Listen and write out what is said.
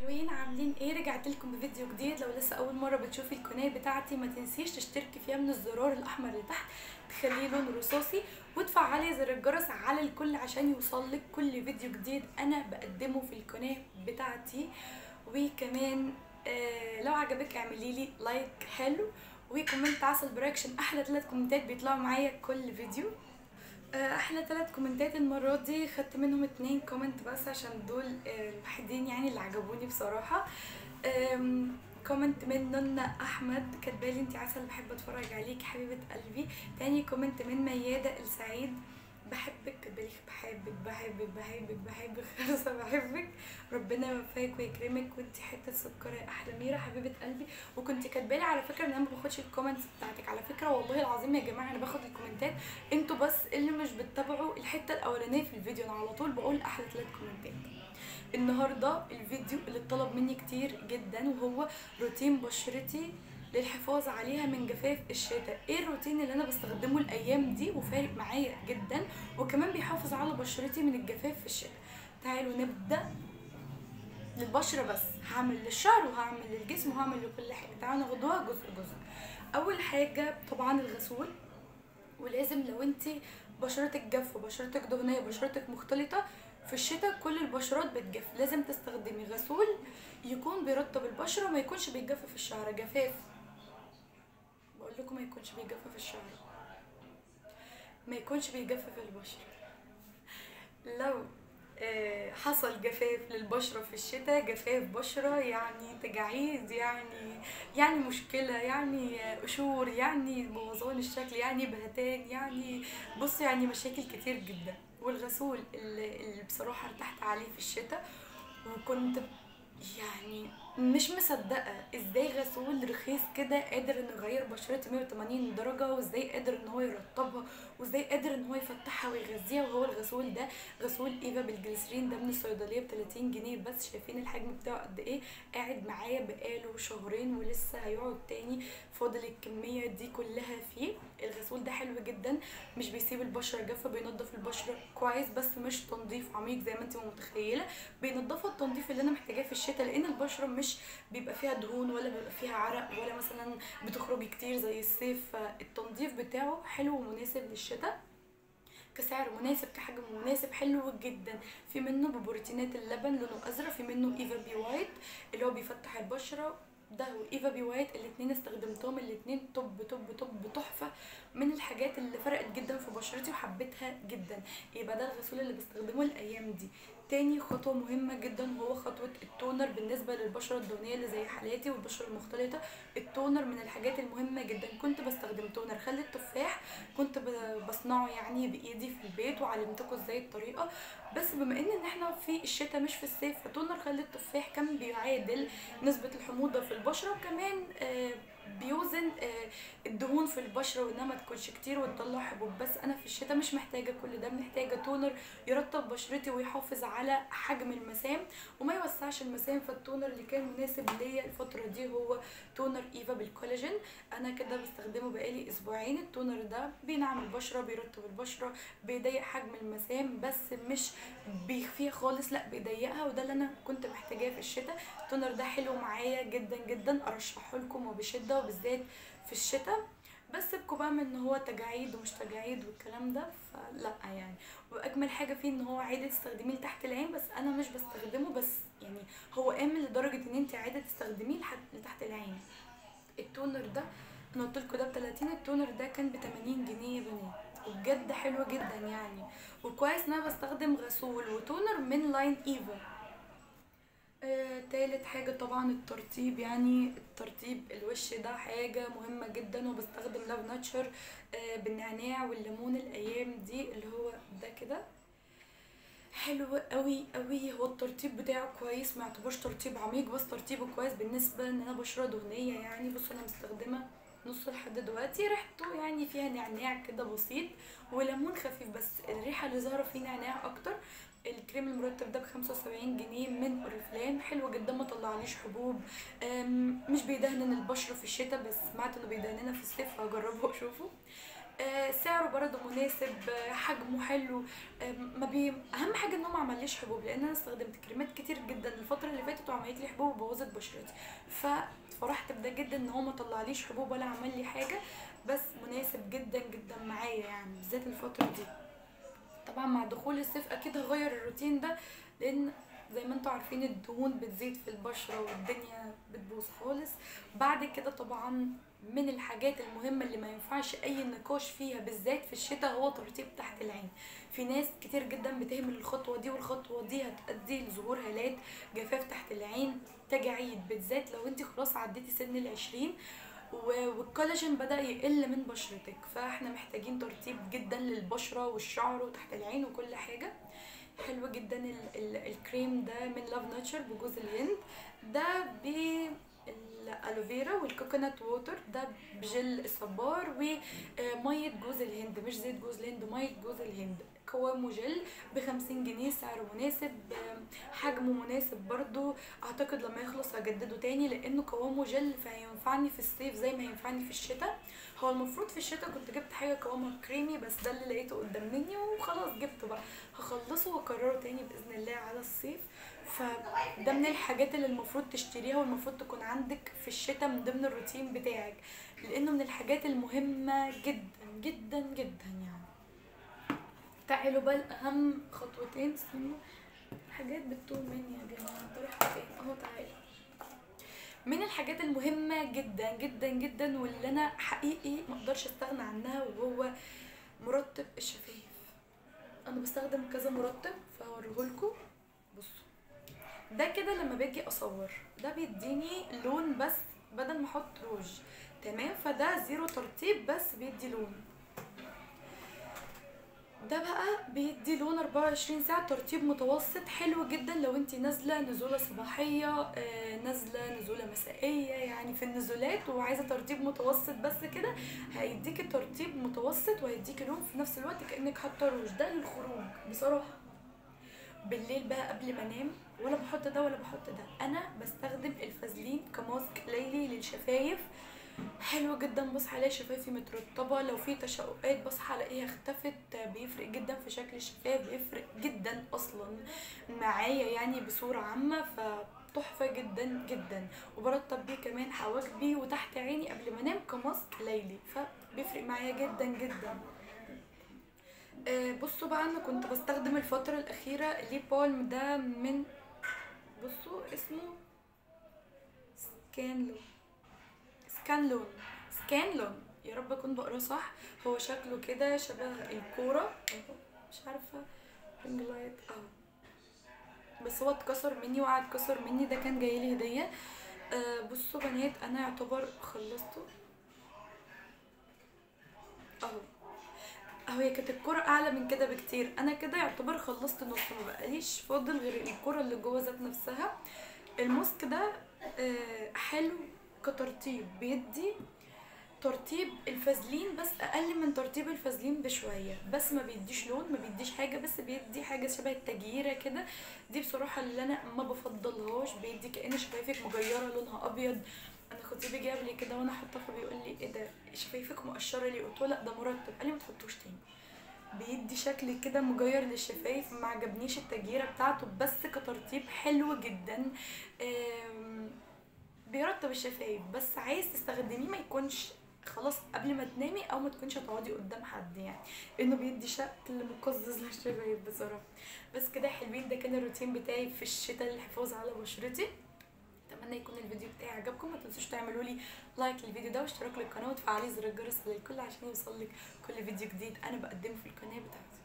حلوين عاملين ايه رجعت لكم بفيديو جديد لو لسه اول مره بتشوفي القناه بتاعتي ما تنسيش تشتركي فيها من الزرار الاحمر اللي تحت تخليه لون رصاصي وتفعلي زر الجرس على الكل عشان يوصلك كل فيديو جديد انا بقدمه في القناه بتاعتي وكمان آه لو عجبك اعملي لي لايك حلو وكومنت عسل برياكشن احلى ثلاث كومنتات بيطلعوا معايا كل فيديو آه، احلى ثلاث كومنتات المرة دي خدت منهم اتنين كومنت بس عشان دول آه، الوحيدين يعني اللي عجبوني بصراحة آم، كومنت من نونا احمد كاتبالي انتي عسل بحب اتفرج عليك حبيبة قلبي تاني كومنت من ميادة السعيد بحبك كاتبالي بحبك بحبك بحبك بحبك خالصة بحبك ربنا يوفقك ويكرمك وانتي حتة سكر يا احلى ميرا حبيبة قلبي وكنت كاتبالي على فكرة ان انا ما باخدش الكومنتس بتاعتك على فكرة والله العظيم يا جماعة انا باخد الكومنتات انتوا بس اللي مش بتتابعوا الحته الاولانيه في الفيديو انا على طول بقول احلى ثلاث كومنتات النهارده الفيديو اللي اتطلب مني كتير جدا وهو روتين بشرتي للحفاظ عليها من جفاف الشتاء ايه الروتين اللي انا بستخدمه الايام دي وفارق معايا جدا وكمان بيحافظ على بشرتي من الجفاف في الشتاء تعالوا نبدا للبشرة بس هعمل للشعر وهعمل للجسم وهعمل لكل حاجة تعالوا ناخدوها جزء جزء أول حاجة طبعا الغسول ولازم لو انت بشرتك جاف وبشرتك دهنيه وبشرتك مختلطه في الشتاء كل البشرات بتجف لازم تستخدمي غسول يكون بيرطب البشره وما يكونش بيجفف الشعر جفاف بقول لكم ما يكونش بيجفف الشعر ما يكونش بيجفف البشره لو آه، حصل جفاف للبشرة في الشتاء جفاف بشرة يعني تجاعيد يعني يعني مشكلة يعني آه، قشور يعني بوظان الشكل يعني بهتان يعني بص يعني مشاكل كتير جدا والغسول اللي, اللي بصراحة ارتحت عليه في الشتاء وكنت يعني مش مصدقة ازاي غسول رخيص كده قادر انه يغير بشرتي 180 درجة وازاي قادر ان هو يرطبها وازاي قادر ان هو يفتحها ويغذيها وهو الغسول ده غسول ايفا بالجليسرين ده من الصيدلية ب 30 جنيه بس شايفين الحجم بتاعه قد ايه قاعد معايا بقاله شهرين ولسه هيقعد تاني فاضل الكمية دي كلها فيه الغسول ده حلو جدا مش بيسيب البشرة جافة بينضف البشرة كويس بس مش تنظيف عميق زي ما انت متخيلة بينضفها التنظيف اللي انا محتاجاه في الشتاء لان البشرة مش بيبقى فيها دهون ولا بيبقى فيها عرق ولا مثلا بتخرجي كتير زي الصيف فالتنظيف بتاعه حلو ومناسب للشتاء كسعر مناسب كحجم مناسب حلو جدا في منه ببروتينات اللبن لونه ازرق في منه ايفا بي وايت اللي هو بيفتح البشره ده وايفا بي وايت الاتنين استخدمتهم الاتنين توب توب توب تحفه من الحاجات اللي فرقت جدا في بشرتي وحبيتها جدا يبقى ده الغسول اللي بستخدمه الايام دي تاني خطوة مهمة جدا وهو خطوة التونر بالنسبة للبشرة الدهنية اللي زي حالاتي والبشرة المختلطة التونر من الحاجات المهمة جدا كنت بستخدم تونر خل التفاح كنت ب- بصنعه يعني بإيدي في البيت وعلمتكم ازاي الطريقة بس بما ان إن احنا في الشتاء مش في الصيف فتونر خل التفاح كان بيعادل نسبة الحموضة في البشرة وكمان آه بيوزن آه، الدهون في البشره وانها ما تكونش كتير وتطلع حبوب بس انا في الشتاء مش محتاجه كل ده محتاجه تونر يرطب بشرتي ويحافظ على حجم المسام وما يوسعش المسام فالتونر اللي كان مناسب ليا الفتره دي هو تونر ايفا بالكولاجين انا كده بستخدمه بقالي اسبوعين التونر ده بينعم البشره بيرطب البشره بيضيق حجم المسام بس مش بيخفيها خالص لا بيضيقها وده اللي انا كنت محتاجاه في الشتاء التونر ده حلو معايا جدا جدا ارشحه لكم وبشده وبالذات في الشتاء بس سيبكوا بقى من ان هو تجاعيد ومش تجاعيد والكلام ده فلا يعني واجمل حاجه فيه ان هو عادي تستخدميه لتحت العين بس انا مش بستخدمه بس يعني هو امن لدرجه ان انت عادي تستخدميه لحد لتحت العين التونر ده انا قلت لكم ده ب 30 التونر ده كان ب 80 جنيه يا بنات وبجد حلو جدا يعني وكويس ان انا بستخدم غسول وتونر من لاين ايفا آه، تالت حاجة طبعا الترطيب يعني الترطيب الوش ده حاجة مهمة جدا وبستخدم لاف ناتشر آه، بالنعناع والليمون الأيام دي اللي هو ده كده حلو قوي قوي هو الترطيب بتاعه كويس ما يعتبرش ترطيب عميق بس ترطيبه كويس بالنسبة ان انا بشرة دهنية يعني بصوا انا مستخدمة نص لحد دلوقتي ريحته يعني فيها نعناع كده بسيط وليمون خفيف بس الريحة اللي ظاهرة فيه نعناع اكتر الكريم المرطب ده بخمسة وسبعين جنيه من اوريفلام حلو جدا ما طلعليش حبوب أم، مش بيدهن البشرة في الشتاء بس سمعت انه بيدهننا في الصيف هجربه واشوفه آه، سعره برضه مناسب آه، حجمه حلو آه، ما بي... اهم حاجه ان هو ما عمليش حبوب لان انا استخدمت كريمات كتير جدا الفتره اللي فاتت وعملت لي حبوب وبوظت بشرتي ففرحت بده جدا ان هو ما طلعليش حبوب ولا عمل لي حاجه بس مناسب جدا جدا معايا يعني بالذات الفتره دي طبعا مع دخول الصيف اكيد هغير الروتين ده لان زي ما انتوا عارفين الدهون بتزيد في البشرة والدنيا بتبوظ خالص بعد كده طبعا من الحاجات المهمة اللي ما ينفعش اي نقاش فيها بالذات في الشتاء هو ترطيب تحت العين في ناس كتير جدا بتهمل الخطوة دي والخطوة دي هتؤدي لظهور هالات جفاف تحت العين تجاعيد بالذات لو انت خلاص عديتي سن العشرين و- والكولاجين بدأ يقل من بشرتك فاحنا محتاجين ترطيب جدا للبشرة والشعر وتحت العين وكل حاجة حلو جدا ال ال الكريم ده من لاف ناتشر بجوز الهند ده بالالوفيرا والكوكونات ووتر ده بجل الصبار ومية جوز الهند مش زيت جوز الهند مية جوز الهند قوامه جل بخمسين جنيه سعره مناسب آم، حجمه مناسب برضو اعتقد لما يخلص هجدده تاني لانه قوامه جل فهينفعني في الصيف زي ما ينفعني في الشتاء هو المفروض في الشتاء كنت جبت حاجه قوامها كريمي بس ده اللي لقيته قدام مني وخلاص جبته بقى هخلصه واكرره تاني باذن الله على الصيف فده من الحاجات اللي المفروض تشتريها والمفروض تكون عندك في الشتاء من ضمن الروتين بتاعك لانه من الحاجات المهمه جدا جدا جدا يعني تعالوا بقى اهم خطوتين استنوا حاجات بتتوه مني يا جماعه طرحت فين اهو تعالوا من الحاجات المهمة جدا جدا جدا واللي انا حقيقي مقدرش استغنى عنها وهو مرطب الشفايف انا بستخدم كذا مرطب فهوريهولكوا بصوا ده كده لما باجي اصور ده بيديني لون بس بدل ما احط روج تمام فده زيرو ترطيب بس بيدي لون ده بقى بيدي لون 24 ساعة ترطيب متوسط حلو جدا لو انتي نازلة نزولة صباحية آه، نازلة نزولة مسائية يعني في النزولات وعايزة ترطيب متوسط بس كده هيديكي ترطيب متوسط وهيديكي لون في نفس الوقت كأنك حاطة روج ده للخروج بصراحة بالليل بقى قبل ما انام ولا بحط ده ولا بحط ده انا بستخدم الفازلين كماسك ليلي للشفايف حلو جدا بصحى الاقي شفايفي مترطبه لو في تشققات بصحى الاقيها اختفت بيفرق جدا في شكل الشفايف بيفرق جدا اصلا معايا يعني بصوره عامه فتحفه جدا جدا وبرطب بيه كمان حواجبي وتحت عيني قبل ما انام كماسك ليلي فبيفرق معايا جدا جدا آه، بصوا بقى انا كنت بستخدم الفتره الاخيره ليب بالم ده من بصوا اسمه سكانلو سكانلون سكانلون يا رب اكون بقراه صح هو شكله كده شبه الكوره اهو مش عارفه رينج لايت اهو بس هو اتكسر مني وقعد اتكسر مني ده كان جايلي هديه آه بصوا بنات انا يعتبر خلصته اهو اهو هي كانت الكرة اعلى من كده بكتير انا كده يعتبر خلصت نص ما بقاليش فاضل غير الكرة اللي جوه ذات نفسها الماسك ده آه، حلو كترطيب بيدي ترطيب الفازلين بس اقل من ترطيب الفازلين بشويه بس ما بيديش لون ما بيديش حاجه بس بيدي حاجه شبه التجييره كده دي بصراحه اللي انا ما بفضلهاش بيدي كأن شفايفك مجيره لونها ابيض انا خطيبي جاب لي كده وانا حاطاه فبيقول لي ايه ده شفايفك مقشره ليه قلت له لا ده مرطب قال لي ما تحطوش تاني بيدي شكل كده مجير للشفايف ما عجبنيش التجيره بتاعته بس كترطيب حلو جدا آم، بيرطب الشفايف بس عايز تستخدميه ما يكونش خلاص قبل ما تنامي او ما تكونش هتقعدي قدام حد يعني انه بيدي شكل مقزز للشفايف بصراحه بس كده حلوين ده كان الروتين بتاعي في الشتاء للحفاظ على بشرتي اتمنى يكون الفيديو بتاعي عجبكم ما تنسوش تعملوا لي لايك للفيديو ده واشتراك للقناه وتفعلي زر الجرس للكل عشان يوصل لك كل فيديو جديد انا بقدمه في القناه بتاعتي